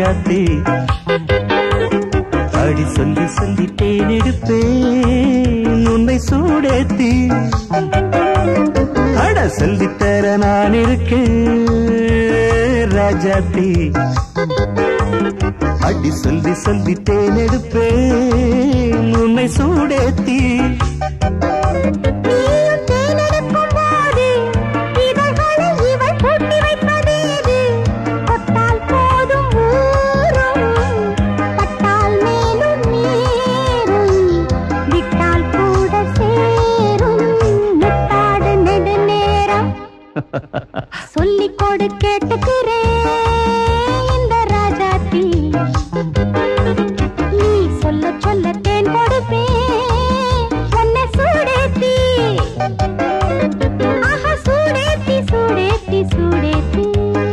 ராஜாத்தி அடி சொல்லி சொல்லி தேன் எடுப்பேன் உன்னை சூடேத்தி அட சொல்லித்தர நான் இருக்கேன் ராஜாத்தி அடி சொல்லி சொல்லி தேன் எடுப்பேன் உன்னை சூடேத்தி நீயும் தேனெடுக்கும் போது இதழ்களை இவள் பூட்டி வைப்பதேது தொட்டால் போதும் ஊரும் பட்டால் மேலும் நீரும் விட்டால் கூட சேரும் முத்தாடு நெடுநேரம் சொல்லிக் கொடு கேட்டுக்கிறேன் இந்த ராஜாத்தி நீ சொல்ல சொல்ல தேன் கொடுப்பேன் உன்னை சூடேத்தி ஆஹா சூடேத்தி சூடேத்தி சூடேத்தி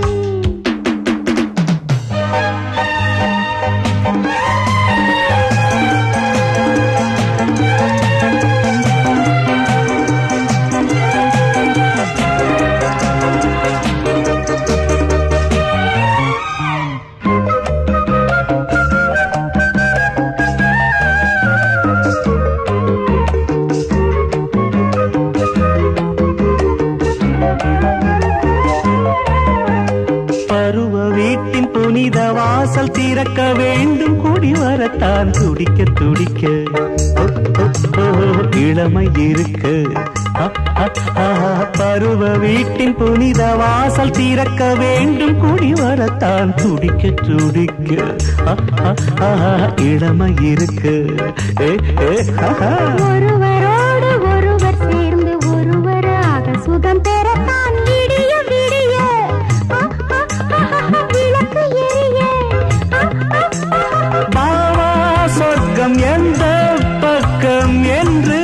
பருவ வீட்டின் புனித வாசல் திறக்க வேண்டும் குடி வரத்தான் துடிக்க துடிக்க ஓ, ஓ, ஓ, இளமை இருக்க அ, அ, ஆ, பருவ வீட்டின் புனித வாசல் திறக்க வேண்டும் குடி வரத்தான் துடிக்க துடிக்க அ, அ, ஆ, இளமை இருக்க ஏ, ஏ, ஆஹா. ஒருவரோடு ஒருவர் சேர்ந்து ஒருவராக சுகம் பெறத்தான் விடிய விடிய ஆ, ஆ, ஆ, விளக்கு எரிய ஆ, ஆ, ஆ, பாவா சொர்க்கம் எந்த பக்கம் என்று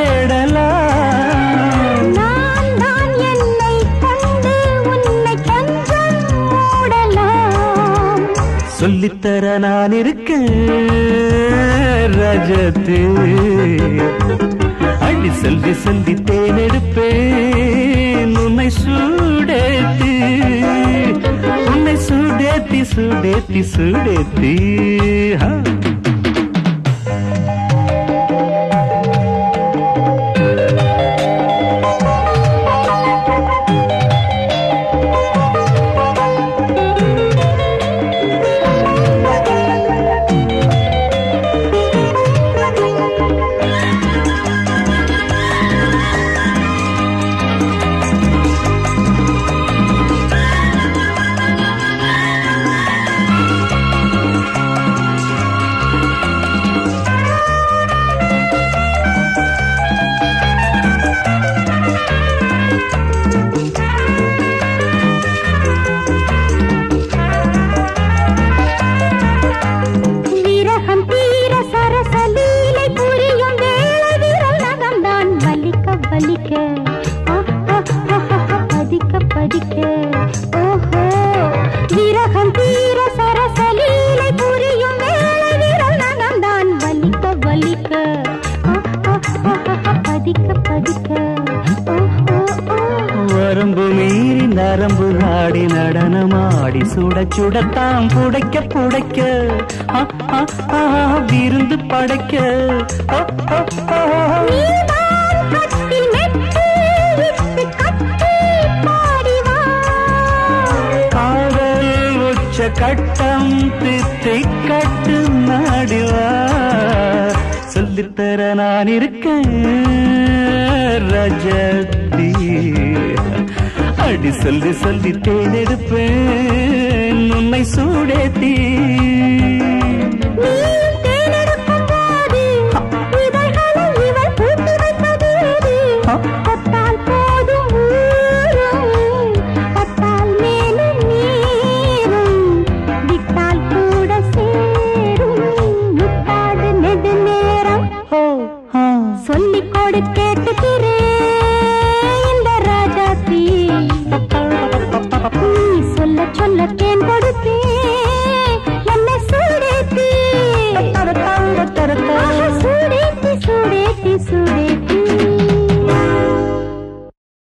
தேடலாம் நான் தான் என்னை கொண்டு உன்னை கொஞ்சம் மூடலாம் சொல்லித்தர நான் இருக்கேன் ரஜத்து அடி செல்வி செல்வி தேனெடுப்பேன் உன்னை சூடேத்தி உன்னை சூடேத்தி சூடேத்தி சூடேத்தி ஆ. விரகம் தீர சரசலீலை புரியும் வேளை விரல் நகம்தான் வலிக்க வலிக்க ஆ, ஆ, ஆ, ஆ, பதிக்க பதிக்க ஓஹோ விரகம் தீர சரசலீலை புரியும் வேளை விரல் நகம்தான் வலிக்க வலிக்க ஆ, ஆ, ஆ, ஆ, பதிக்க பதிக்க ஓஹோ ஓ வரம்பு மீறி நரம்பு நாடி நடனமாடி சுட சுடத்தாம் புடைக்க புடைக்க ஆ, ஆ, ஆ, விருந்து படைக்க ஆ, ஆ, ஆ. நீதான் கட்டில் மெத்தை இட்டு கட்டி பாடி வா. காதல் உச்ச கட்டம் தித்தை கட்டு நாடுவா சொல்லித்தர நான் இருக்கேன் ரஜதி அடி சொல்லி சொல்லி தேனெடுப்பேன் உன்னை சூடேத்தி நீயும் தேனெடுக்கும் போது இதழ்களை இவள் பூட்டி வைப்பதேது? தொட்டால் போதும் ஊரும், பட்டால் மேலும் நீரும், விட்டால் கூட சேரும், முத்தாடு நெடுநேரம் ஓ ஆ சொல்லிக் கொடு கேட்டுக்கிறேன் இந்த ராஜாத்தி நீ சொல்ல சொல்ல தேன் கொடுப்பேன்